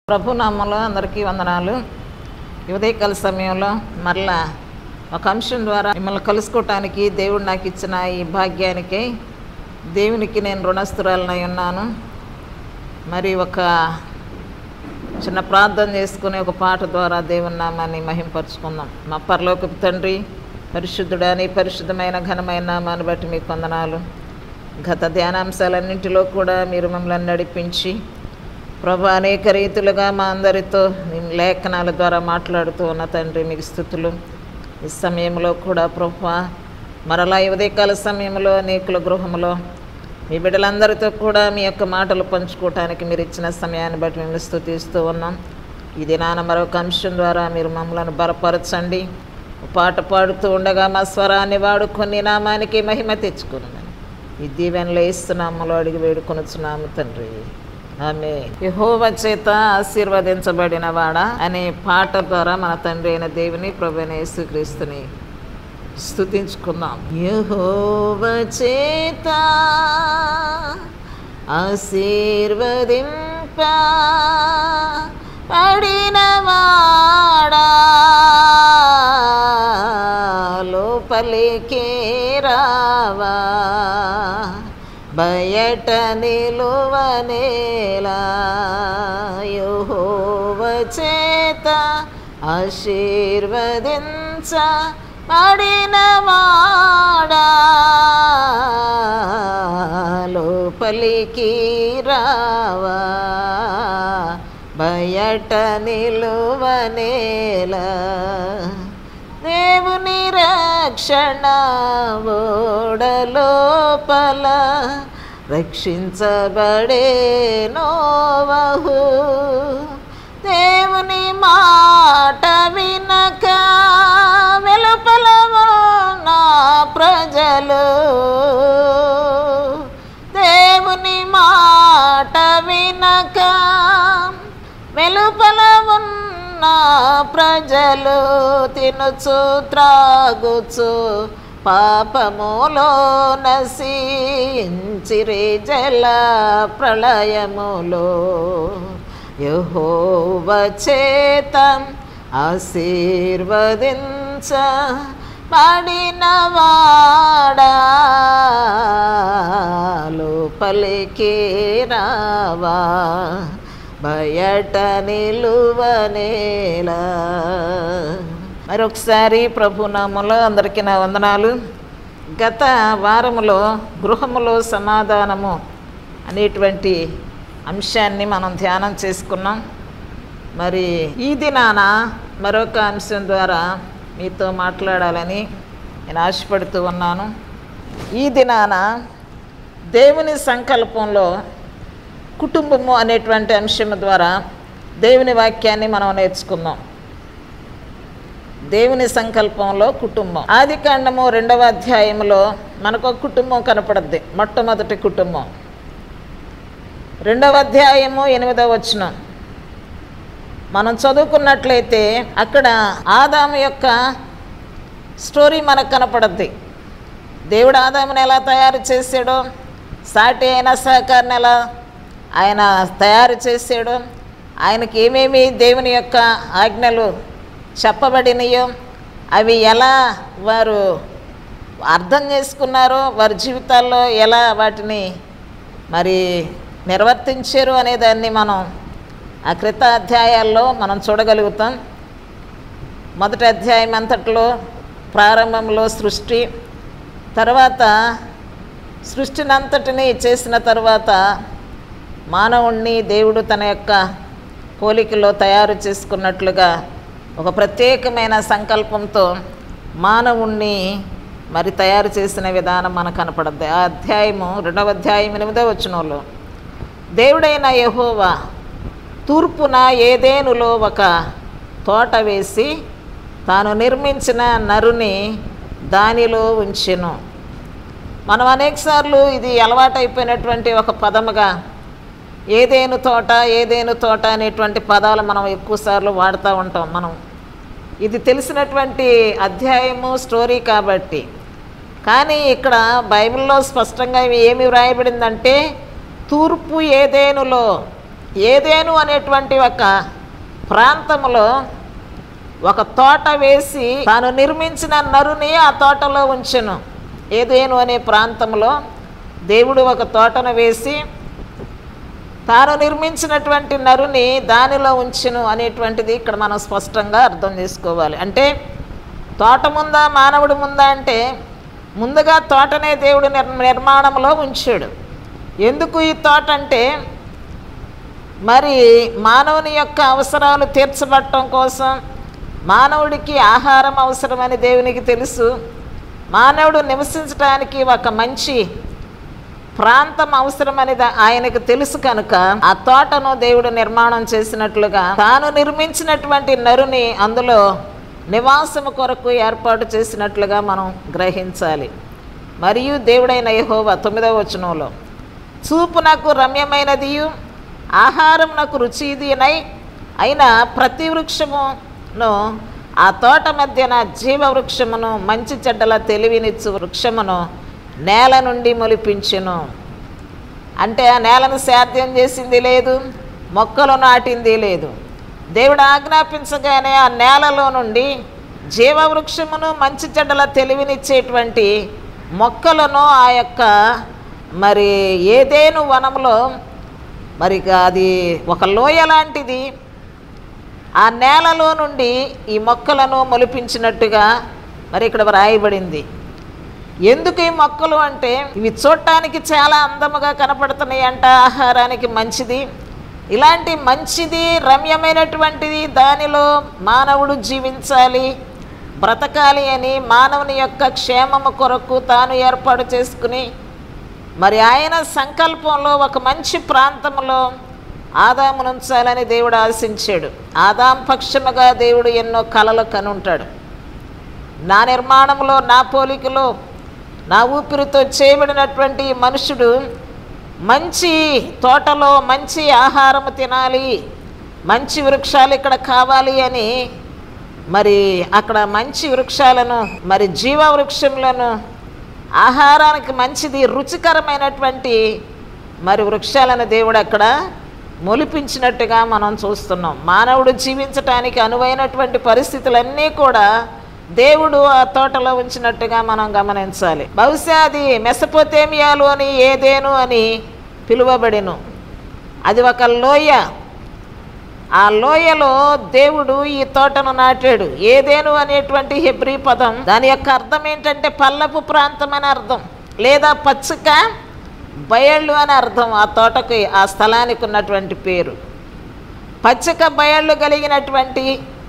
ప్రభు నామంలో అందరికీ వందనాలు ఈ ఉదయకాల సమయంలో మరలా ఒక అంశం ద్వారా మిమ్మల్ని కలుసుకోవటానికి దేవుడు నాకు ఇచ్చిన ఈ భాగ్యానికి దేవునికి నేను రుణస్థురాలనై ఉన్నాను మరి ఒక చిన్న ప్రార్థన చేసుకుని ఒక పాట ద్వారా దేవుని నామాన్ని మహింపరుచుకుందాం మా పరలోకపు తండ్రి పరిశుద్ధుడని పరిశుద్ధమైన ఘనమైన నామాన్ని బట్టి మీకు వందనాలు గత ధ్యానాంశాలన్నింటిలో కూడా మీరు మమ్మల్ని నడిపించి ప్రభా అనేక రీతులుగా మా అందరితో మీ లేఖనాల ద్వారా మాట్లాడుతూ ఉన్న తండ్రి మీకు స్థుతులు ఈ సమయంలో కూడా ప్రభా మరలా ఈ ఉదయకాల సమయంలో అనేకుల గృహంలో మీ బిడ్డలందరితో కూడా మీ యొక్క మాటలు పంచుకోవటానికి మీరు ఇచ్చిన సమయాన్ని బట్టి మేము స్థుతిస్తూ ఉన్నాం ఇది నాన్న మరొక అంశం ద్వారా మీరు మమ్మల్ని బలపరచండి పాట పాడుతూ ఉండగా మా స్వరాన్ని వాడుకొని నామానికి మహిమ తెచ్చుకున్నాను ఈ దీవెనలో ఇస్తున్నాములో అడిగి వేడుకొనుచున్నాము తండ్రి ఆమె యహోవ చేత ఆశీర్వదించబడిన వాడా అనే పాట ద్వారా మన తండ్రి అయిన దేవుని ప్రభుని యేసుక్రీస్తుని స్తుతించుకుందాం యహోవ చేత ఆశీర్వదింప పడిన వాడా లోపలికి రావా బయట నిలువనేలా యహోవ చేత ఆశీర్వదించ పడిన వాడా లోపలికి రావా బయట నిలువనేలా దేవుని రక్షణ ఓడలోపల రక్షించబడే నోవహు దేవుని మాట వినక వెలుపల నా ప్రజలు దేవుని మాట వినక వెలుపల ఉన్న ప్రజలు తినుచు త్రాగుచు పాపములో నశించిరి జల ప్రళయములో యహోవ చేతం ఆశీర్వదించ పడిన వాడా లోపలికి రావా బయట నిలువనేలా మరొకసారి ప్రభునామలో అందరికీ నా వందనాలు గత వారములో గృహములో సమాధానము అనేటువంటి అంశాన్ని మనం ధ్యానం చేసుకున్నాం మరి ఈ దినాన మరొక అంశం ద్వారా మీతో మాట్లాడాలని నేను ఆశపడుతూ ఉన్నాను ఈ దినాన దేవుని సంకల్పంలో కుటుంబము అనేటువంటి అంశం ద్వారా దేవుని వాక్యాన్ని మనం నేర్చుకుందాం దేవుని సంకల్పంలో కుటుంబం ఆది కాండము రెండవ అధ్యాయంలో మనకు ఒక కుటుంబం కనపడద్ది మొట్టమొదటి కుటుంబం రెండవ అధ్యాయము ఎనిమిదవ వచనం మనం చదువుకున్నట్లయితే అక్కడ ఆదాము యొక్క స్టోరీ మనకు కనపడద్ది దేవుడు ఆదాముని ఎలా తయారు చేశాడో సాటి అయిన సహకారిని ఎలా ఆయన తయారు చేశాడు ఆయనకి ఏమేమి దేవుని యొక్క ఆజ్ఞలు చెప్పబడినయో అవి ఎలా వారు అర్థం చేసుకున్నారో వారి జీవితాల్లో ఎలా వాటిని మరి నిర్వర్తించారు అనే దాన్ని మనం ఆ క్రిత అధ్యాయాల్లో మనం చూడగలుగుతాం మొదటి అధ్యాయం అంతట్లో ప్రారంభంలో సృష్టి తర్వాత సృష్టిని అంతటిని చేసిన తర్వాత మానవుణ్ణి దేవుడు తన యొక్క పోలికలో తయారు చేసుకున్నట్లుగా ఒక ప్రత్యేకమైన సంకల్పంతో మానవుణ్ణి మరి తయారు చేసిన విధానం మనకు కనపడద్ది ఆ అధ్యాయము రెండవ అధ్యాయం ఎనిమిదో వచ్చినోళ్ళు దేవుడైన యహోవా తూర్పున ఏదేనులో ఒక తోట వేసి తాను నిర్మించిన నరుని దానిలో ఉంచెను మనం అనేకసార్లు ఇది అలవాటైపోయినటువంటి ఒక పదముగా ఏదేను తోట ఏదేను తోట అనేటువంటి పదాలు మనం ఎక్కువసార్లు వాడుతూ ఉంటాం మనం ఇది తెలిసినటువంటి అధ్యాయము స్టోరీ కాబట్టి కానీ ఇక్కడ బైబిల్లో స్పష్టంగా ఏమి వ్రాయబడిందంటే తూర్పు ఏదేనులో ఏదేను అనేటువంటి ఒక ప్రాంతంలో ఒక తోట వేసి తాను నిర్మించిన నరుని ఆ తోటలో ఉంచెను ఏదేను అనే ప్రాంతంలో దేవుడు ఒక తోటను వేసి తాను నిర్మించినటువంటి నరుని దానిలో ఉంచును అనేటువంటిది ఇక్కడ మనం స్పష్టంగా అర్థం చేసుకోవాలి అంటే తోట ముందా మానవుడు ముందా అంటే ముందుగా తోటనే దేవుడు నిర్ నిర్మాణంలో ఉంచాడు ఎందుకు ఈ తోట అంటే మరి మానవుని యొక్క అవసరాలు తీర్చబడటం కోసం మానవుడికి ఆహారం అవసరమని దేవునికి తెలుసు మానవుడు నివసించడానికి ఒక మంచి ప్రాంతం అవసరమని దా- ఆయనకు తెలుసు కనుక ఆ తోటను దేవుడు నిర్మాణం చేసినట్లుగా తాను నిర్మించినటువంటి నరుని అందులో నివాసము కొరకు ఏర్పాటు చేసినట్లుగా మనం గ్రహించాలి మరియు దేవుడైన యెహోవా తొమ్మిదవ వచనంలో చూపునకు రమ్యమైనదియు ఆహారం నాకు రుచిదినై అయిన ప్రతి వృక్షమును ఆ తోట మధ్యన జీవ వృక్షమును మంచి చెడ్డల తెలివినిచ్చు వృక్షమును నేల నుండి మొలిపించెను అంటే ఆ నేలను సేద్యం చేసింది లేదు మొక్కలు నాటింది లేదు దేవుడు ఆజ్ఞాపించగానే ఆ నేలలో నుండి జీవవృక్షమును మంచి చెడ్డల తెలివినిచ్చేటువంటి మొక్కలను ఆ యొక్క మరి ఏదేను వనంలో మరి ఇక అది ఒక లోయ లాంటిది ఆ నేలలో నుండి ఈ మొక్కలను మొలిపించినట్టుగా మరి ఇక్కడ వ్రాయబడింది ఎందుకు ఈ మొక్కలు అంటే ఇవి చూడటానికి చాలా అందముగా కనపడుతున్నాయి అంట ఆహారానికి మంచిది ఇలాంటి మంచిది రమ్యమైనటువంటిది దానిలో మానవుడు జీవించాలి బ్రతకాలి అని మానవుని యొక్క క్షేమము కొరకు తాను ఏర్పాటు చేసుకుని మరి ఆయన సంకల్పంలో ఒక మంచి ప్రాంతంలో ఆదామును ఉంచాలని దేవుడు ఆశించాడు ఆదాం పక్షముగా దేవుడు ఎన్నో కలలు కనుంటాడు నా నిర్మాణంలో నా పోలికలో నా ఊపిరితో చేయబడినటువంటి ఈ మనుషుడు మంచి తోటలో మంచి ఆహారం తినాలి మంచి వృక్షాలు ఇక్కడ కావాలి అని మరి అక్కడ మంచి వృక్షాలను మరి జీవ వృక్షములను ఆహారానికి మంచిది రుచికరమైనటువంటి మరి వృక్షాలను దేవుడు అక్కడ మొలిపించినట్టుగా మనం చూస్తున్నాం మానవుడు జీవించటానికి అనువైనటువంటి పరిస్థితులన్నీ కూడా దేవుడు ఆ తోటలో ఉంచినట్టుగా మనం గమనించాలి బహుశా అది మెసపోతేమియాలు అని ఏదేను అని పిలువబడిను అది ఒక లోయ ఆ లోయలో దేవుడు ఈ తోటను నాటాడు ఏదేను అనేటువంటి హెబ్రీ పదం దాని యొక్క అర్థం ఏంటంటే పల్లపు ప్రాంతం అని అర్థం లేదా పచ్చిక బయళ్ళు అని అర్థం ఆ తోటకి ఆ స్థలానికి ఉన్నటువంటి పేరు పచ్చిక బయళ్ళు కలిగినటువంటి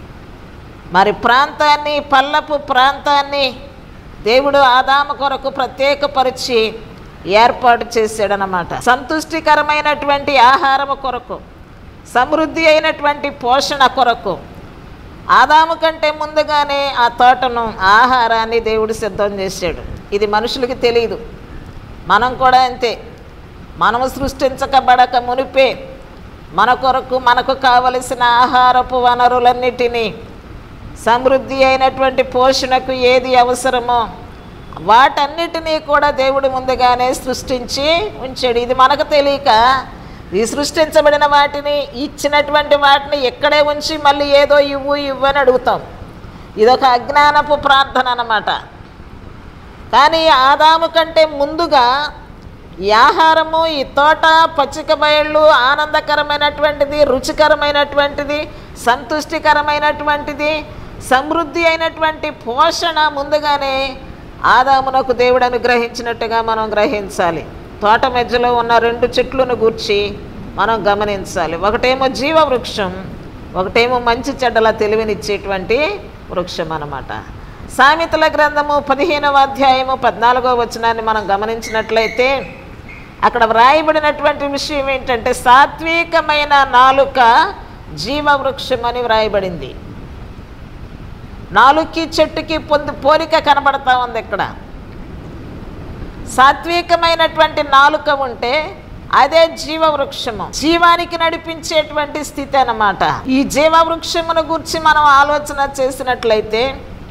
మరి ప్రాంతాన్ని పల్లపు ప్రాంతాన్ని దేవుడు ఆదాము కొరకు ప్రత్యేకపరిచి ఏర్పాటు చేశాడనమాట సంతుష్టికరమైనటువంటి ఆహారము కొరకు సమృద్ధి అయినటువంటి పోషణ కొరకు ఆదాము కంటే ముందుగానే ఆ తోటను ఆహారాన్ని దేవుడు సిద్ధం చేశాడు ఇది మనుషులకి తెలియదు మనం కూడా అంతే మనము సృష్టించకబడక మునిపే మన కొరకు మనకు కావలసిన ఆహారపు వనరులన్నిటినీ సమృద్ధి అయినటువంటి పోషణకు ఏది అవసరమో వాటన్నిటినీ కూడా దేవుడు ముందుగానే సృష్టించి ఉంచాడు ఇది మనకు తెలియక ఈ సృష్టించబడిన వాటిని ఇచ్చినటువంటి వాటిని ఇక్కడే ఉంచి మళ్ళీ ఏదో ఇవ్వు ఇవ్వు అని అడుగుతాం ఇదొక అజ్ఞానపు ప్రార్థన అన్నమాట కానీ ఆదాము కంటే ముందుగా ఈ ఆహారము ఈ తోట పచ్చిక బయళ్ళు ఆనందకరమైనటువంటిది రుచికరమైనటువంటిది సంతుష్టికరమైనటువంటిది సమృద్ధి అయినటువంటి పోషణ ముందుగానే ఆదామునకు దేవుడు అనుగ్రహించినట్టుగా మనం గ్రహించాలి తోట మధ్యలో ఉన్న రెండు చెట్లను గూర్చి మనం గమనించాలి ఒకటేమో జీవ వృక్షం ఒకటేమో మంచి చెడ్డల తెలివినిచ్చేటువంటి వృక్షం అన్నమాట సామెతల గ్రంథము పదిహేనవ అధ్యాయము పద్నాలుగో వచనాన్ని మనం గమనించినట్లయితే అక్కడ వ్రాయబడినటువంటి విషయం ఏంటంటే సాత్వికమైన నాలుక జీవవృక్షం అని వ్రాయబడింది నాలుగుకి చెట్టుకి పొందు పోలిక కనబడతా ఉంది ఇక్కడ సాత్వికమైనటువంటి నాలుక ఉంటే అదే జీవవృక్షము జీవానికి నడిపించేటువంటి స్థితి అన్నమాట ఈ జీవవృక్షమును గురించి మనం ఆలోచన చేసినట్లయితే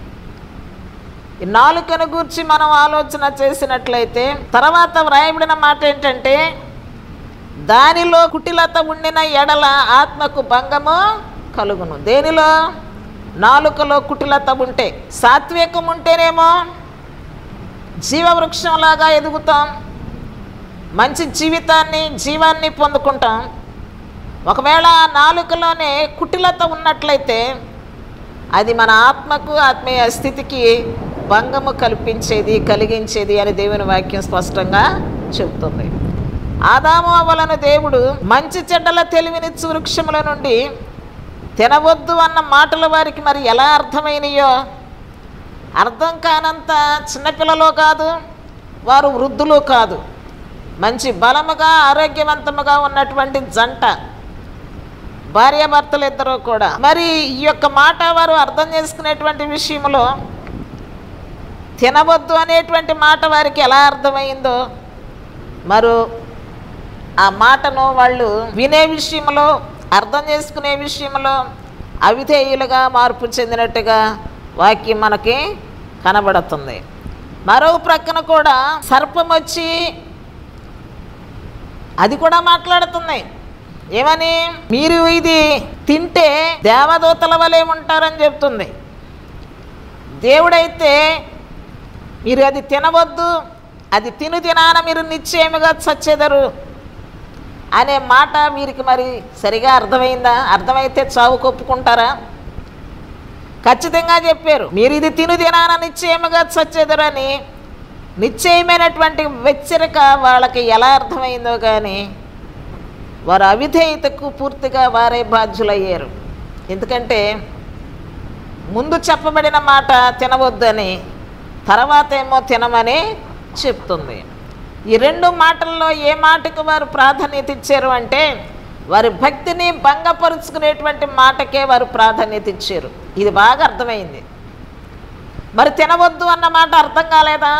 ఈ నాలుకను గూర్చి మనం ఆలోచన చేసినట్లయితే తర్వాత వ్రాయబడిన మాట ఏంటంటే దానిలో కుటిలత ఉండిన ఎడల ఆత్మకు భంగము కలుగును దేనిలో నాలుకలో కుటిలత ఉంటే సాత్వికం ఉంటేనేమో జీవవృక్షంలాగా ఎదుగుతాం మంచి జీవితాన్ని జీవాన్ని పొందుకుంటాం ఒకవేళ ఆ నాలుకలోనే కుటిలత ఉన్నట్లయితే అది మన ఆత్మకు ఆత్మీయ స్థితికి భంగము కల్పించేది కలిగించేది అని దేవుని వాక్యం స్పష్టంగా చెబుతుంది ఆదాము అవ్వలను దేవుడు మంచి చెడ్డల తెలివినిచ్చు వృక్షముల నుండి తినవద్దు అన్న మాటలు వారికి మరి ఎలా అర్థమైనయో అర్థం కానంత చిన్నపిల్లలు కాదు వారు వృద్ధులు కాదు మంచి బలముగా ఆరోగ్యవంతముగా ఉన్నటువంటి జంట భార్యాభర్తలు ఇద్దరు కూడా మరి ఈ యొక్క మాట వారు అర్థం చేసుకునేటువంటి విషయంలో తినవద్దు అనేటువంటి మాట వారికి ఎలా అర్థమైందో మరో ఆ మాటను వాళ్ళు వినే విషయంలో అర్థం చేసుకునే విషయంలో అవిధేయులుగా మార్పు చెందినట్టుగా వాక్యం మనకి కనబడుతుంది మరో ప్రక్కన కూడా సర్పం వచ్చి అది కూడా మాట్లాడుతుంది ఏమని మీరు ఇది తింటే దేవదూతల వలె ఉంటారని చెప్తుంది దేవుడైతే మీరు అది తినవద్దు అది తిను తినాన మీరు నిశ్చయముగా చచ్చెదరు అనే మాట వీరికి మరి సరిగా అర్థమైందా అర్థమైతే చావు కొప్పుకుంటారా ఖచ్చితంగా చెప్పారు మీరు ఇది తిను తినాన నిశ్చయముగా చచ్చెదరు అని నిశ్చయమైనటువంటి హెచ్చరిక వాళ్ళకి ఎలా అర్థమైందో కానీ వారు అవిధేయతకు పూర్తిగా వారే బాధ్యులయ్యారు ఎందుకంటే ముందు చెప్పబడిన మాట తినవద్దని తర్వాత ఏమో తినమని చెప్తుంది ఈ రెండు మాటల్లో ఏ మాటకు వారు ప్రాధాన్యత ఇచ్చారు అంటే వారి భక్తిని భంగపరుచుకునేటువంటి మాటకే వారు ప్రాధాన్యత ఇచ్చారు ఇది బాగా అర్థమైంది మరి తినవద్దు అన్న మాట అర్థం కాలేదా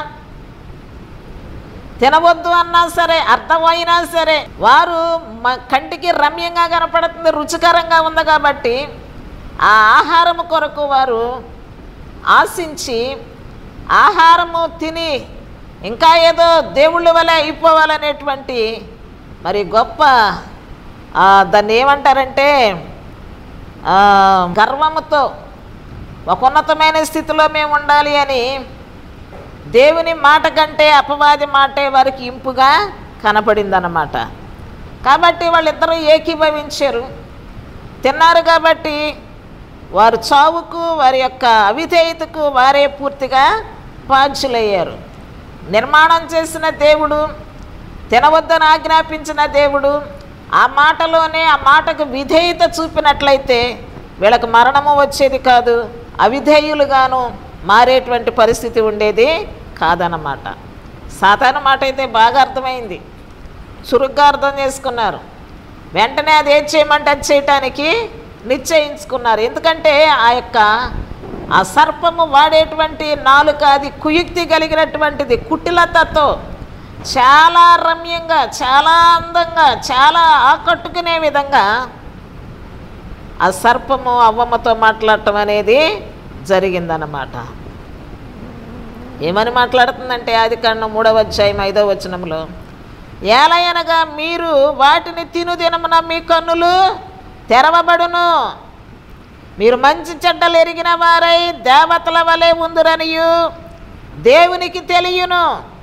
తినవద్దు అన్నా సరే అర్థమైనా సరే వారు మ కంటికి రమ్యంగా కనపడుతుంది రుచికరంగా ఉంది కాబట్టి ఆ ఆహారము కొరకు వారు ఆశించి ఆహారము తిని ఇంకా ఏదో దేవుళ్ళ వలె అయిపోవాలనేటువంటి మరి గొప్ప ఆ, దాన్ని ఏమంటారంటే ఆ, గర్వముతో ఒక ఉన్నతమైన స్థితిలో మేము ఉండాలి అని దేవుని మాట కంటే అపవాది మాటే వారికి ఇంపుగా కనపడిందన్నమాట కాబట్టి వాళ్ళిద్దరూ ఏకీభవించారు తిన్నారు కాబట్టి వారు చావుకు వారి యొక్క అవిధేయతకు వారే పూర్తిగా బాధ్యులయ్యారు నిర్మాణం చేసిన దేవుడు తినవద్దని ఆజ్ఞాపించిన దేవుడు ఆ మాటలోనే ఆ మాటకు విధేయత చూపినట్లయితే వీళ్ళకు మరణము వచ్చేది కాదు అవిధేయులుగాను మారేటువంటి పరిస్థితి ఉండేది కాదన్నమాట సాధారణ మాట అయితే బాగా అర్థమైంది చురుగ్గా అర్థం చేసుకున్నారు వెంటనే అది ఏం చేయమంటే అది చేయటానికి నిశ్చయించుకున్నారు ఎందుకంటే ఆ యొక్క ఆ సర్పము వాడేటువంటి నాలుక అది కుయుక్తి కలిగినటువంటిది కుటిలతతో చాలా రమ్యంగా చాలా అందంగా చాలా ఆకట్టుకునే విధంగా ఆ సర్పము అవ్వమ్మతో మాట్లాడటం అనేది జరిగిందన్నమాట ఏమని మాట్లాడుతుందంటే ఆది కాండం మూడవ అధ్యాయం ఐదవ వచనంలో ఏలయనగా మీరు వాటిని తిను దినమున మీ కన్నులు తెరవబడును మీరు మంచి చెడ్డలు ఎరిగిన వారై దేవతల వలె ఉందురనియు దేవునికి తెలియను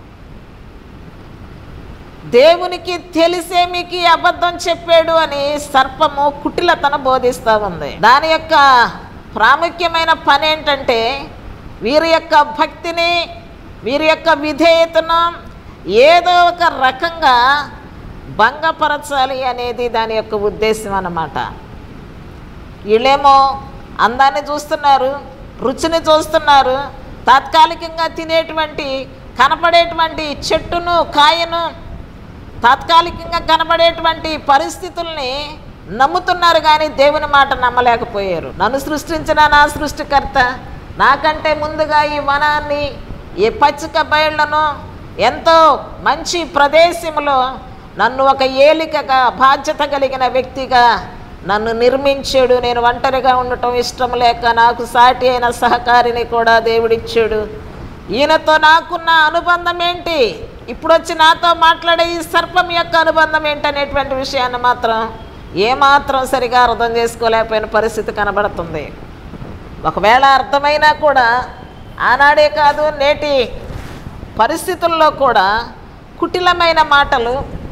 దేవునికి తెలిసే మీకు ఈ అబద్ధం చెప్పాడు అని సర్పము కుటిలతను బోధిస్తూ ఉంది దాని యొక్క ప్రాముఖ్యమైన పని ఏంటంటే వీరి యొక్క భక్తిని వీరి యొక్క విధేయతను ఏదో ఒక రకంగా భంగపరచాలి అనేది దాని యొక్క ఉద్దేశం అన్నమాట వీళ్ళేమో అందాన్ని చూస్తున్నారు రుచిని చూస్తున్నారు తాత్కాలికంగా తినేటువంటి కనపడేటువంటి చెట్టును కాయను తాత్కాలికంగా కనబడేటువంటి పరిస్థితుల్ని నమ్ముతున్నారు కానీ దేవుని మాట నమ్మలేకపోయారు నన్ను సృష్టించిన నా సృష్టికర్త నాకంటే ముందుగా ఈ వనాన్ని ఈ పచ్చిక బయళ్లను ఎంతో మంచి ప్రదేశంలో నన్ను ఒక ఏలికగా బాధ్యత కలిగిన వ్యక్తిగా నన్ను నిర్మించాడు నేను ఒంటరిగా ఉండటం ఇష్టం లేక నాకు సాటి అయిన సహకారిని కూడా దేవుడిచ్చాడు ఈయనతో నాకున్న అనుబంధం ఏంటి ఇప్పుడు వచ్చి నాతో మాట్లాడే ఈ సర్పం యొక్క అనుబంధం ఏంటనేటువంటి విషయాన్ని మాత్రం ఏమాత్రం సరిగా అర్థం చేసుకోలేకపోయిన పరిస్థితి కనబడుతుంది ఒకవేళ అర్థమైనా కూడా ఆనాడే కాదు నేటి పరిస్థితుల్లో కూడా కుటిలమైన మాటలు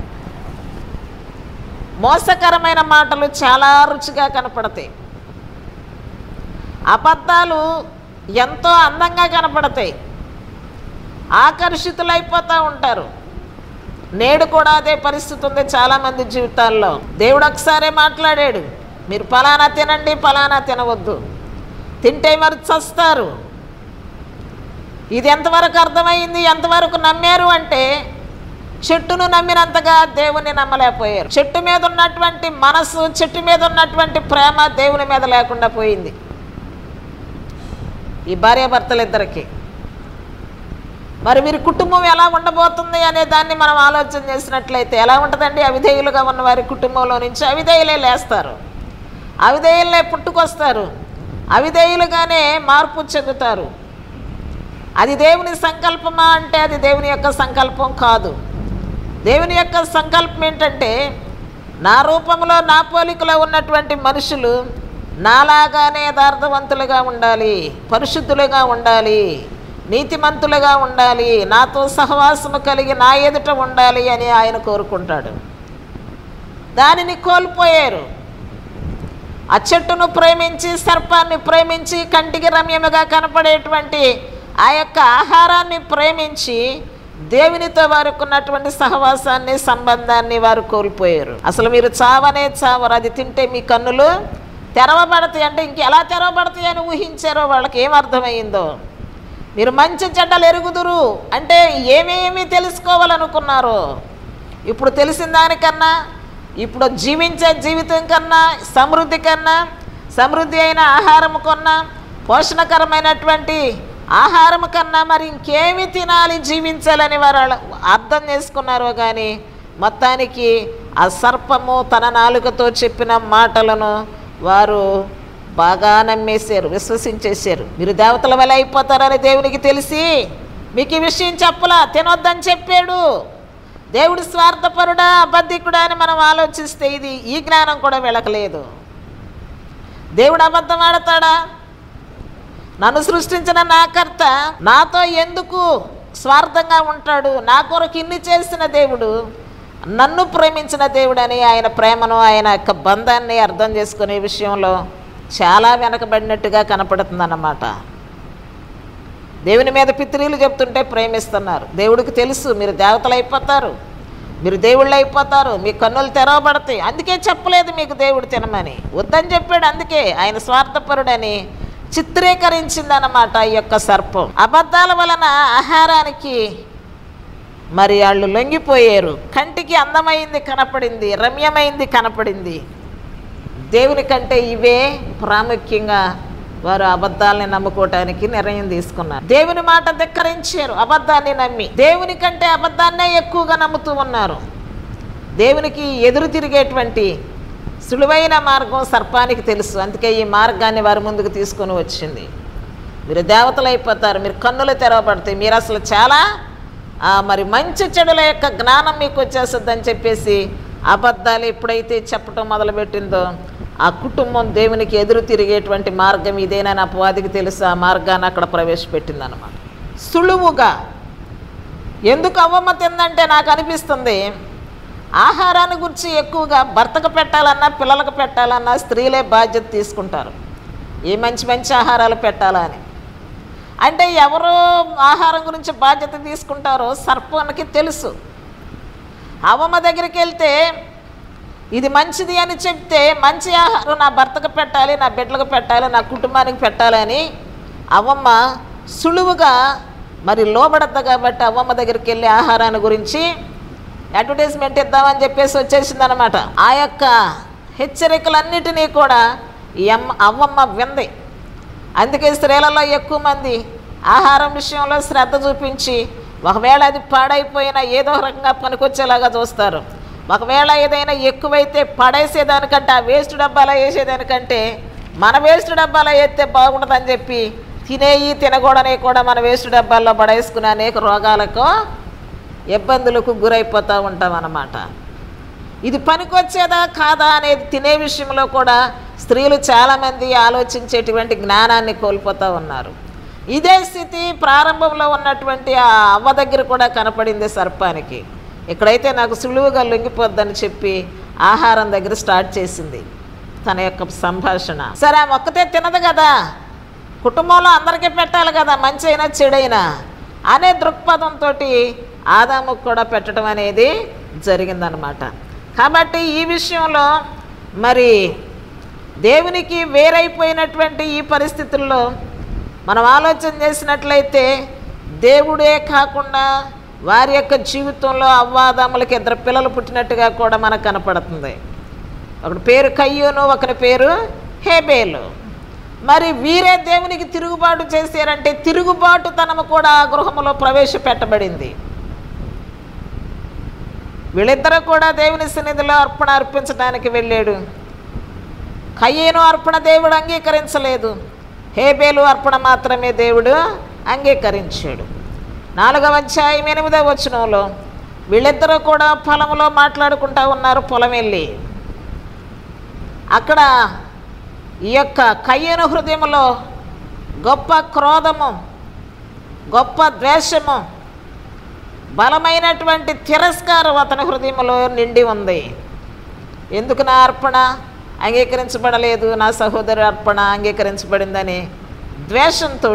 మోసకరమైన మాటలు చాలా రుచిగా కనపడతాయి అబద్ధాలు ఎంతో అందంగా కనపడతాయి ఆకర్షితులైపోతూ ఉంటారు నేడు కూడా అదే పరిస్థితి ఉంది చాలామంది జీవితాల్లో దేవుడు ఒకసారే మాట్లాడాడు మీరు ఫలానా తినండి ఫలానా తినవద్దు తింటే మరి చస్తారు ఇది ఎంతవరకు అర్థమైంది ఎంతవరకు నమ్మారు అంటే చెట్టును నమ్మినంతగా దేవుని నమ్మలేకపోయారు చెట్టు మీద ఉన్నటువంటి మనసు చెట్టు మీద ఉన్నటువంటి ప్రేమ దేవుని మీద లేకుండా పోయింది ఈ భార్యాభర్తలిద్దరికి మరి వీరి కుటుంబం ఎలా ఉండబోతుంది అనే దాన్ని మనం ఆలోచన చేసినట్లయితే ఎలా ఉంటుందండి అవిధేయులుగా ఉన్న వారి కుటుంబంలో నుంచి అవిధేయులే లేస్తారు అవిధేయులే పుట్టుకొస్తారు అవిధేయులుగానే మార్పు చెందుతారు అది దేవుని సంకల్పమా అంటే అది దేవుని యొక్క సంకల్పం కాదు దేవుని యొక్క సంకల్పం ఏంటంటే నా రూపంలో నా పోలికలో ఉన్నటువంటి మనుషులు నాలాగానే యథార్థవంతులుగా ఉండాలి పరిశుద్ధులుగా ఉండాలి నీతిమంతులుగా ఉండాలి నాతో సహవాసము కలిగి నా ఎదుట ఉండాలి అని ఆయన కోరుకుంటాడు దానిని కోల్పోయారు ఆ చెట్టును ప్రేమించి సర్పాన్ని ప్రేమించి కంటికి రమ్యముగా కనపడేటువంటి ఆ యొక్క ఆహారాన్ని ప్రేమించి దేవునితో వారికి ఉన్నటువంటి సహవాసాన్ని సంబంధాన్ని వారు కోల్పోయారు అసలు మీరు చావనే చావరు అది తింటే మీ కన్నులు తెరవబడతాయి అంటే ఇంక ఎలా తెరవబడతాయి అని ఊహించారో వాళ్ళకి ఏం అర్థమైందో మీరు మంచి చెడ్డలు ఎరుగుదురు అంటే ఏమేమి తెలుసుకోవాలనుకున్నారో ఇప్పుడు తెలిసిన దానికన్నా ఇప్పుడు జీవించే జీవితం కన్నా సమృద్ధి కన్నా సమృద్ధి అయిన ఆహారం కన్నా పోషణకరమైనటువంటి ఆహారం కన్నా మరి ఇంకేమి తినాలి జీవించాలని వారు అర్థం చేసుకున్నారో కానీ మొత్తానికి ఆ సర్పము తన నాలుకతో చెప్పిన మాటలను వారు బాగా నమ్మేశారు విశ్వసించేశారు మీరు దేవతల వల్ల అయిపోతారని దేవునికి తెలిసి మీకు ఈ విషయం చెప్పలా తినొద్దని చెప్పాడు దేవుడు స్వార్థపరుడా అబద్ధికుడా అని మనం ఆలోచిస్తే ఇది ఈ జ్ఞానం కూడా వెళ్ళకలేదు దేవుడు అబద్ధం ఆడతాడా నన్ను సృష్టించిన నా కర్త నాతో ఎందుకు స్వార్థంగా ఉంటాడు నా కొరకు ఇన్ని చేసిన దేవుడు నన్ను ప్రేమించిన దేవుడని ఆయన ప్రేమను ఆయన యొక్క బంధాన్ని అర్థం చేసుకునే విషయంలో చాలా వెనకబడినట్టుగా కనపడుతుందన్నమాట దేవుని మీద పిత్రీలు చెప్తుంటే ప్రేమిస్తున్నారు దేవుడికి తెలుసు మీరు దేవతలు అయిపోతారు మీరు దేవుళ్ళు అయిపోతారు మీ కన్నులు తెరవబడతాయి అందుకే చెప్పలేదు మీకు దేవుడు తినమని వద్దని చెప్పాడు అందుకే ఆయన స్వార్థపరుడని చిత్రీకరించిందన్నమాట ఈ యొక్క సర్పం అబద్ధాల వలన ఆహారానికి మరి వాళ్ళు లొంగిపోయారు కంటికి అందమైంది కనపడింది రమ్యమైంది కనపడింది దేవుని కంటే ఇవే ప్రాముఖ్యంగా వారు అబద్ధాలని నమ్ముకోవటానికి నిర్ణయం తీసుకున్నారు దేవుని మాట ధిక్కరించారు అబద్ధాన్ని నమ్మి దేవుని కంటే అబద్ధాన్నే ఎక్కువగా నమ్ముతూ ఉన్నారు దేవునికి ఎదురు తిరిగేటువంటి సులువైన మార్గం సర్పానికి తెలుసు అందుకే ఈ మార్గాన్ని వారి ముందుకు తీసుకొని వచ్చింది మీరు దేవతలు అయిపోతారు మీరు కన్నులు తెరవబడతాయి మీరు అసలు చాలా ఆ, మరి మంచి చెడుల యొక్క జ్ఞానం మీకు వచ్చేస్తుందని చెప్పేసి అబద్ధాలు ఎప్పుడైతే చెప్పటం మొదలుపెట్టిందో ఆ కుటుంబం దేవునికి ఎదురు తిరిగేటువంటి మార్గం ఇదేనని అపవాదికి తెలుసు ఆ మార్గాన్ని అక్కడ ప్రవేశపెట్టిందనమాట సులువుగా ఎందుకు అవ్వమ్మ తిందంటే నాకు అనిపిస్తుంది ఆహారాన్ని గురించి ఎక్కువగా భర్తకు పెట్టాలన్నా పిల్లలకు పెట్టాలన్నా స్త్రీలే బాధ్యత తీసుకుంటారు ఏ మంచి మంచి ఆహారాలు పెట్టాలా అని అంటే ఎవరు ఆహారం గురించి బాధ్యత తీసుకుంటారో సర్పానికి తెలుసు అవ్వమ్మ దగ్గరికి వెళ్తే ఇది మంచిది అని చెప్తే మంచి ఆహారం నా భర్తకు పెట్టాలి నా బిడ్డలకు పెట్టాలి నా కుటుంబానికి పెట్టాలని అవ్వమ్మ సులువుగా మరి లోబడద్దు కాబట్టి అవ్వమ్మ దగ్గరికి వెళ్ళి ఆహారాన్ని గురించి అడ్వర్టైజ్మెంట్ ఇద్దామని చెప్పేసి వచ్చేసిందనమాట ఆ యొక్క హెచ్చరికలన్నిటినీ కూడా ఈ అమ్మ అవ్వమ్మ వింది అందుకే స్త్రీలలో ఎక్కువ మంది ఆహారం విషయంలో శ్రద్ధ చూపించి ఒకవేళ అది పాడైపోయినా ఏదో ఒక రకంగా పనికొచ్చేలాగా చూస్తారు ఒకవేళ ఏదైనా ఎక్కువైతే పడేసేదానికంటే ఆ వేస్ట్ డబ్బాలో వేసేదానికంటే మన వేస్ట్ డబ్బాలో వేస్తే బాగుంటుందని చెప్పి తినేయి తినకూడని కూడా మన వేస్ట్ డబ్బాల్లో పడేసుకునే అనేక రోగాలకు ఇబ్బందులకు గురైపోతూ ఉంటాం అన్నమాట ఇది పనికొచ్చేదా కాదా అనేది తినే విషయంలో కూడా స్త్రీలు చాలామంది ఆలోచించేటువంటి జ్ఞానాన్ని కోల్పోతూ ఉన్నారు ఇదే స్థితి ప్రారంభంలో ఉన్నటువంటి ఆ అవ్వ దగ్గర కూడా కనపడింది సర్పానికి ఇక్కడైతే నాకు సులువుగా లొంగిపోద్దని చెప్పి ఆహారం దగ్గర స్టార్ట్ చేసింది తన యొక్క సంభాషణ సరే ఆమె ఒక్కతే తినదు కదా కుటుంబంలో అందరికీ పెట్టాలి కదా మంచి అయినా చెడైనా అనే దృక్పథంతో ఆదాముకు కూడా పెట్టడం అనేది జరిగిందనమాట కాబట్టి ఈ విషయంలో మరి దేవునికి వేరైపోయినటువంటి ఈ పరిస్థితుల్లో మనం ఆలోచన చేసినట్లయితే దేవుడే కాకుండా వారి యొక్క జీవితంలో అవ్వాదములకి ఇద్దరు పిల్లలు పుట్టినట్టుగా కూడా మనకు కనపడుతుంది ఒకటి పేరు కయ్యూను ఒకరి పేరు హేబేలు మరి వీరే దేవునికి తిరుగుబాటు చేశారంటే తిరుగుబాటు తనము కూడా ఆ గృహములో ప్రవేశపెట్టబడింది వీళ్ళిద్దరూ కూడా దేవుని సన్నిధిలో అర్పణ అర్పించడానికి వెళ్ళాడు కయ్యేను అర్పణ దేవుడు అంగీకరించలేదు హేబేలు అర్పణ మాత్రమే దేవుడు అంగీకరించాడు నాలుగవ అధ్యాయం ఎనిమిదవ వచనంలో వీళ్ళిద్దరూ కూడా పొలంలో మాట్లాడుకుంటా ఉన్నారు పొలం వెళ్ళి అక్కడ ఈ యొక్క కయ్యను హృదయంలో గొప్ప క్రోధము గొప్ప ద్వేషము బలమైనటువంటి తిరస్కారం అతని హృదయంలో నిండి ఉంది ఎందుకు నా అర్పణ అంగీకరించబడలేదు నా సహోదరు అర్పణ అంగీకరించబడిందని ద్వేషంతో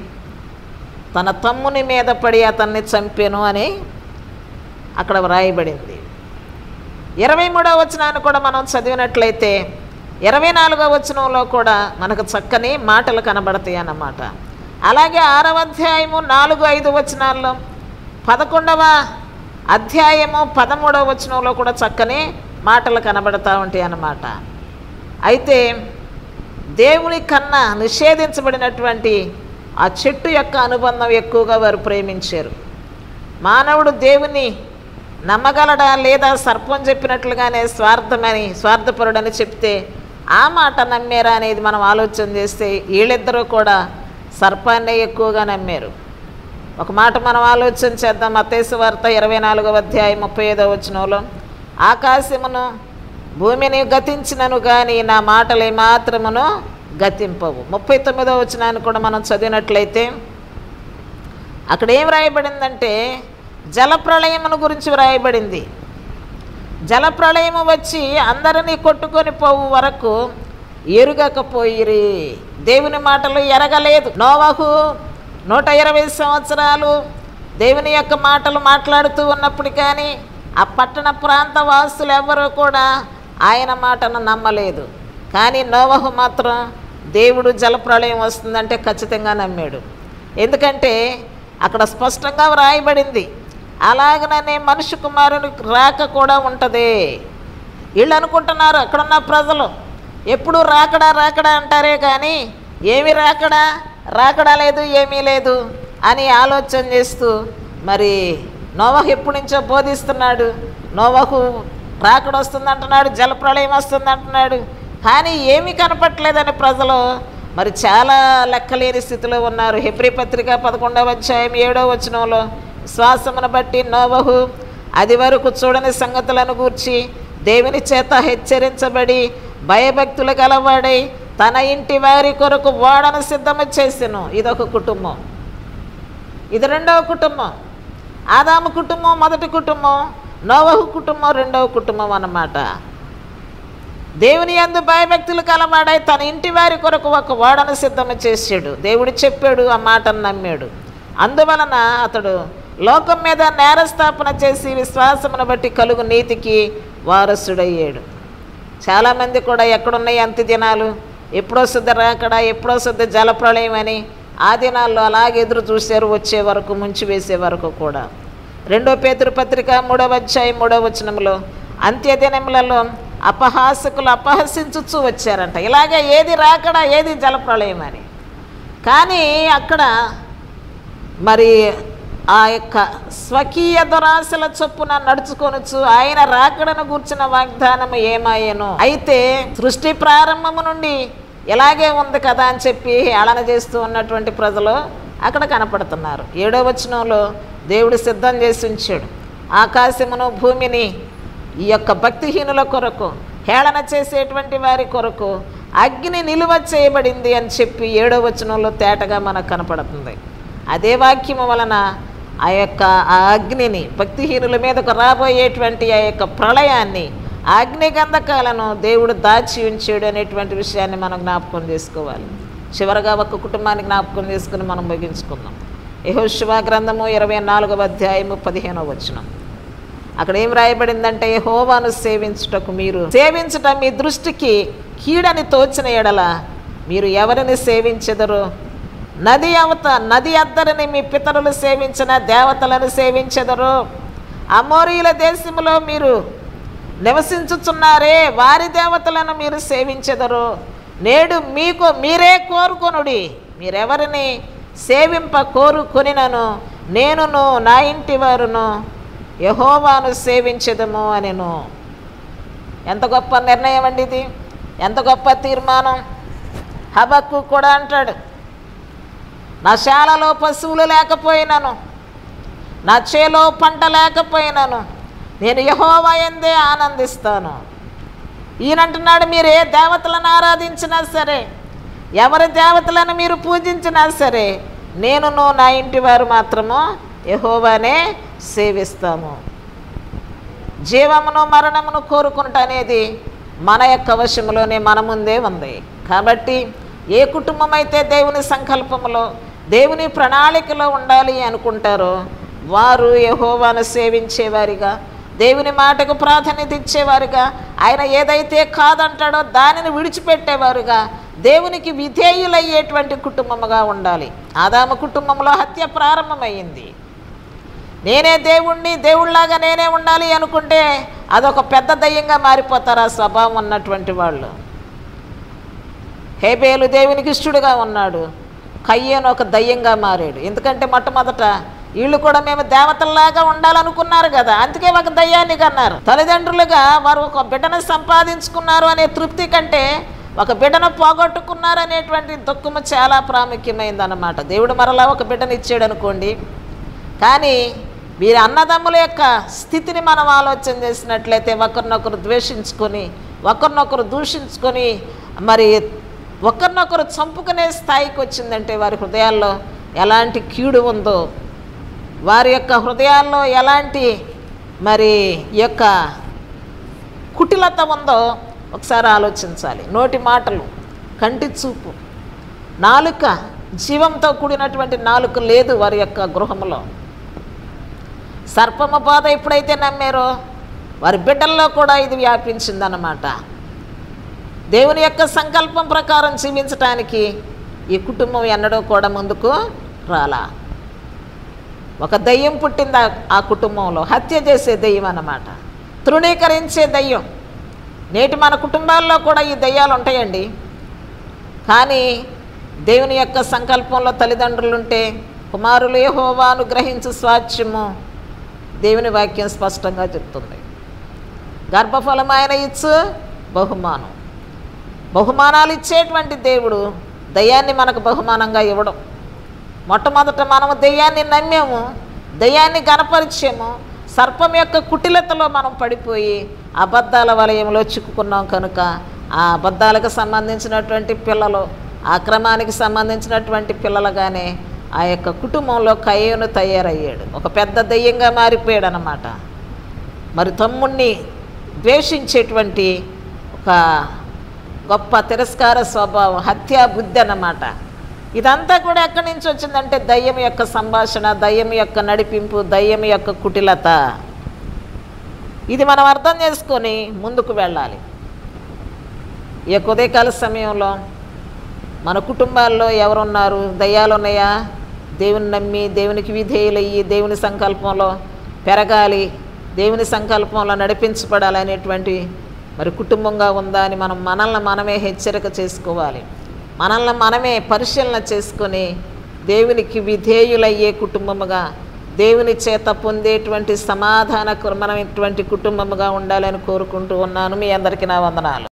తన తమ్ముని మీద పడి అతన్ని చంపాను అని అక్కడ వ్రాయబడింది ఇరవై మూడవ వచనాన్ని కూడా మనం చదివినట్లయితే ఇరవై నాలుగవ వచనంలో కూడా మనకు చక్కని మాటలు కనబడతాయి అన్నమాట అలాగే ఆరవ అధ్యాయము నాలుగు ఐదు వచనాల్లో పదకొండవ అధ్యాయము పదమూడవ వచనంలో కూడా చక్కని మాటలు కనబడతా ఉంటాయి అన్నమాట అయితే దేవుని కన్నా నిషేధించబడినటువంటి ఆ చెట్టు యొక్క అనుబంధం ఎక్కువగా వారు ప్రేమించారు మానవుడు దేవుని నమ్మగలడా లేదా సర్పం చెప్పినట్లుగానే స్వార్థమని స్వార్థపరుడని చెప్తే ఆ మాట నమ్మారా అనేది మనం ఆలోచన చేస్తే వీళ్ళిద్దరూ కూడా సర్పాన్నే ఎక్కువగా నమ్మారు ఒక మాట మనం ఆలోచన చేద్దాం మత్తేసు వార్త ఇరవై నాలుగవ అధ్యాయం ముప్పై ఐదవ వచనంలో ఆకాశమును భూమిని గతించినను కానీ నా మాటలు మాత్రమును గతింపవు ముప్పై తొమ్మిదవ వచనాన్ని కూడా మనం చదివినట్లయితే అక్కడ ఏం వ్రాయబడిందంటే జలప్రళయమును గురించి వ్రాయబడింది జలప్రళయము వచ్చి అందరినీ కొట్టుకొని పోవు వరకు ఎరుగకపోయిరి దేవుని మాటలు ఎరగలేదు నోవహు నూట ఇరవై సంవత్సరాలు దేవుని యొక్క మాటలు మాట్లాడుతూ ఉన్నప్పుడు కానీ ఆ పట్టణ ప్రాంత వాసులు ఎవరూ కూడా ఆయన మాటను నమ్మలేదు కానీ నోవహు మాత్రం దేవుడు జలప్రళయం వస్తుందంటే ఖచ్చితంగా నమ్మాడు ఎందుకంటే అక్కడ స్పష్టంగా వ్రాయబడింది అలాగనే మనుషు కుమారుని రాక కూడా ఉంటుంది వీళ్ళు అనుకుంటున్నారు అక్కడున్న ప్రజలు ఎప్పుడు రాకడా రాకడా అంటారే కానీ ఏమి రాకడా రాకడా లేదు ఏమీ లేదు అని ఆలోచన చేస్తూ మరి నోవహు ఎప్పటి నుంచో బోధిస్తున్నాడు నోవహు రాకడ వస్తుంది అంటున్నాడు జలప్రళయం వస్తుంది అంటున్నాడు కానీ ఏమీ కనపట్లేదని ప్రజలు మరి చాలా లెక్కలేని స్థితిలో ఉన్నారు హెబ్రి పత్రిక పదకొండవ అధ్యాయం ఏడవ వచనంలో శ్వాసమును బట్టి నోవహు అది వరకు చూడని సంగతులను గూర్చి దేవుని చేత హెచ్చరించబడి భయభక్తులు గలవాడై తన ఇంటి వారి కొరకు ఓడను సిద్ధము చేసెను ఇదొక కుటుంబం ఇది రెండవ కుటుంబం ఆదాము కుటుంబం మొదటి కుటుంబం నోవహు కుటుంబం రెండవ కుటుంబం అన్నమాట దేవుని యందు భయభక్తులు కలవాడై తన ఇంటి వారి కొరకు ఒక ఓడను సిద్ధము చేసాడు దేవుడు చెప్పాడు ఆ మాటను నమ్మాడు అందువలన అతడు లోకం మీద నేరస్థాపన చేసి విశ్వాసమును బట్టి కలుగు నీతికి వారసుడయ్యాడు చాలామంది కూడా ఎక్కడున్నాయి అంత్య దినాలు ఎప్పుడో శుద్ధ రాకడ ఎప్పుడో శుద్ధ జలప్రళయం అని ఆ దినాల్లో అలాగే ఎదురు చూశారు వచ్చే వరకు ముంచి వేసే వరకు కూడా రెండో పేతురు పత్రిక మూడవ అధ్యాయం మూడవ వచనంలో అంత్య దినములలో అపహాసకులు అపహసించుచూ వచ్చారంట ఇలాగే ఏది రాకడా ఏది జలప్రళయం అని కానీ అక్కడ మరి ఆ యొక్క స్వకీయ దురాశల చొప్పున నడుచుకొనొచ్చు ఆయన రాకడను గూర్చిన వాగ్దానం ఏమాయను అయితే సృష్టి ప్రారంభము నుండి ఇలాగే ఉంది కదా అని చెప్పి హేళన చేస్తూ ఉన్నటువంటి ప్రజలు అక్కడ కనపడుతున్నారు ఏడో వచనంలో దేవుడు సిద్ధం చేసి ఉంచాడు ఆకాశమును భూమిని ఈ యొక్క భక్తిహీనుల కొరకు హేళన చేసేటువంటి వారి కొరకు అగ్ని నిలువ చేయబడింది అని చెప్పి ఏడో వచనంలో తేటగా మనకు కనపడుతుంది అదే వాక్యము వలన ఆ యొక్క ఆ అగ్నిని భక్తిహీనుల మీదకు రాబోయేటువంటి ఆ యొక్క ప్రళయాన్ని ఆ అగ్ని గంధకాలను దేవుడు దాచి ఉంచాడు అనేటువంటి విషయాన్ని మనం జ్ఞాపకం చేసుకోవాలి చివరగా ఒక కుటుంబాన్ని జ్ఞాపకం చేసుకుని మనం ముగించుకుందాం యెహోషువ గ్రంథము ఇరవై నాలుగవ అధ్యాయము పదిహేనవ వచనం అక్కడ ఏం రాయబడిందంటే హోవాను సేవించుటకు మీరు సేవించుట మీ దృష్టికి కీడని తోచిన ఎడల మీరు ఎవరిని సేవించెదరు నది అవత నది అద్దరిని మీ పితరులు సేవించిన దేవతలను సేవించెదరు అమోరీల దేశములో మీరు నివసించుచున్నారే వారి దేవతలను మీరు సేవించెదరు నేడు మీకు మీరే కోరుకొనుడి మీరెవరిని సేవింప కోరుకొనినను నేనును నా ఇంటి వారును యహోవాను సేవించదము అనెను ఎంత గొప్ప నిర్ణయం అండి ఇది ఎంత గొప్ప తీర్మానం హబక్కు కూడా అంటాడు నా శాలలో పశువులు లేకపోయినాను నా చేలో పంట లేకపోయినాను నేను యహోవా ఎందే ఆనందిస్తాను ఈయనంటున్నాడు మీరు ఏ దేవతలను ఆరాధించినా సరే ఎవరి దేవతలను మీరు పూజించినా సరే నేనును నా ఇంటి వారు మాత్రము యహోవానే సేవిస్తాము జీవమును మరణమును కోరుకుంట అనేది మన యొక్క వశములోనే మన ముందే ఉంది కాబట్టి ఏ కుటుంబం అయితే దేవుని సంకల్పములో దేవుని ప్రణాళికలో ఉండాలి అనుకుంటారో వారు యహోవాను సేవించేవారిగా దేవుని మాటకు ప్రాధాన్యత ఇచ్చేవారుగా ఆయన ఏదైతే కాదంటాడో దానిని విడిచిపెట్టేవారుగా దేవునికి విధేయులయ్యేటువంటి కుటుంబముగా ఉండాలి ఆదాము కుటుంబంలో హత్య ప్రారంభమైంది నేనే దేవుణ్ణి దేవుళ్ళలాగా నేనే ఉండాలి అనుకుంటే అదొక పెద్ద దయ్యంగా మారిపోతారు ఆ స్వభావం ఉన్నటువంటి వాళ్ళు హేబేలు దేవునికి ఇష్టడుగా ఉన్నాడు కయ్యేను ఒక దయ్యంగా మారాడు ఎందుకంటే మొట్టమొదట వీళ్ళు కూడా మేము దేవతల్లాగా ఉండాలనుకున్నారు కదా అందుకే ఒక దయ్యాన్ని కన్నారు తల్లిదండ్రులుగా వారు ఒక బిడ్డను సంపాదించుకున్నారు అనే తృప్తి కంటే ఒక బిడ్డను పోగొట్టుకున్నారు అనేటువంటి దుఃఖము చాలా ప్రాముఖ్యమైందన్నమాట దేవుడు మరలా ఒక బిడ్డను ఇచ్చాడు అనుకోండి కానీ వీరి అన్నదమ్ముల యొక్క స్థితిని మనం ఆలోచన చేసినట్లయితే ఒకరినొకరు ద్వేషించుకొని ఒకరినొకరు దూషించుకొని మరి ఒకరినొకరు చంపుకునే స్థాయికి వచ్చిందంటే వారి హృదయాల్లో ఎలాంటి కీడు ఉందో వారి యొక్క హృదయాల్లో ఎలాంటి మరి ఈ యొక్క కుటిలత ఉందో ఒకసారి ఆలోచించాలి నోటి మాటలు కంటి చూపు నాలుక జీవంతో కూడినటువంటి నాలుక లేదు వారి యొక్క గృహంలో సర్పమ బాధ ఎప్పుడైతే నమ్మారో వారి బిడ్డల్లో కూడా ఇది వ్యాపించిందన్నమాట దేవుని యొక్క సంకల్పం ప్రకారం జీవించటానికి ఈ కుటుంబం ఎన్నడూ కూడా ముందుకు రాలా ఒక దయ్యం పుట్టింది ఆ- ఆ కుటుంబంలో హత్య చేసే దయ్యం అన్నమాట తృణీకరించే దయ్యం నేటి మన కుటుంబాల్లో కూడా ఈ దయ్యాలు ఉంటాయండి కానీ దేవుని యొక్క సంకల్పంలో తల్లిదండ్రులుంటే కుమారులు యెహోవాను గ్రహించు స్వాచ్యము దేవుని వాక్యం స్పష్టంగా చెప్తుంది గర్భఫలం ఆయన ఇచ్చు బహుమానం బహుమానాలు ఇచ్చేటువంటి దేవుడు దయ్యాన్ని మనకు బహుమానంగా ఇవ్వడం మొట్టమొదట మనము దెయ్యాన్ని నమ్మాము దెయ్యాన్ని గనపరిచాము సర్పం యొక్క కుటిలతలో మనం పడిపోయి అబద్ధాల వలయంలో చిక్కుకున్నాం కనుక ఆ అబద్ధాలకు సంబంధించినటువంటి పిల్లలు అక్రమానికి సంబంధించినటువంటి పిల్లలుగానే ఆ యొక్క కుటుంబంలో కయ్యను తయారయ్యాడు ఒక పెద్ద దెయ్యంగా మారిపోయాడు అన్నమాట మరి తమ్ముణ్ణి ద్వేషించేటువంటి ఒక గొప్ప తిరస్కార స్వభావం హత్యా బుద్ధి అన్నమాట ఇదంతా కూడా ఎక్కడి నుంచి వచ్చిందంటే దయ్యం యొక్క సంభాషణ దయ్యం యొక్క నడిపింపు దయ్యం యొక్క కుటిలత ఇది మనం అర్థం చేసుకొని ముందుకు వెళ్ళాలి ఈ యొక్క ఉదయకాల సమయంలో మన కుటుంబాల్లో ఎవరున్నారు దయ్యాలు ఉన్నాయా దేవుని నమ్మి దేవునికి విధేయులయ్యి దేవుని సంకల్పంలో పెరగాలి దేవుని సంకల్పంలో నడిపించబడాలి అనేటువంటి మరి కుటుంబంగా ఉందా అని మనం మనల్ని మనమే హెచ్చరిక చేసుకోవాలి మనల్ని మనమే పరిశీలన చేసుకొని దేవునికి విధేయులయ్యే కుటుంబముగా దేవుని చేత పొందేటువంటి సమాధానకరమైనటువంటి కుటుంబముగా ఉండాలని కోరుకుంటూ ఉన్నాను మీ అందరికీ నా వందనాలు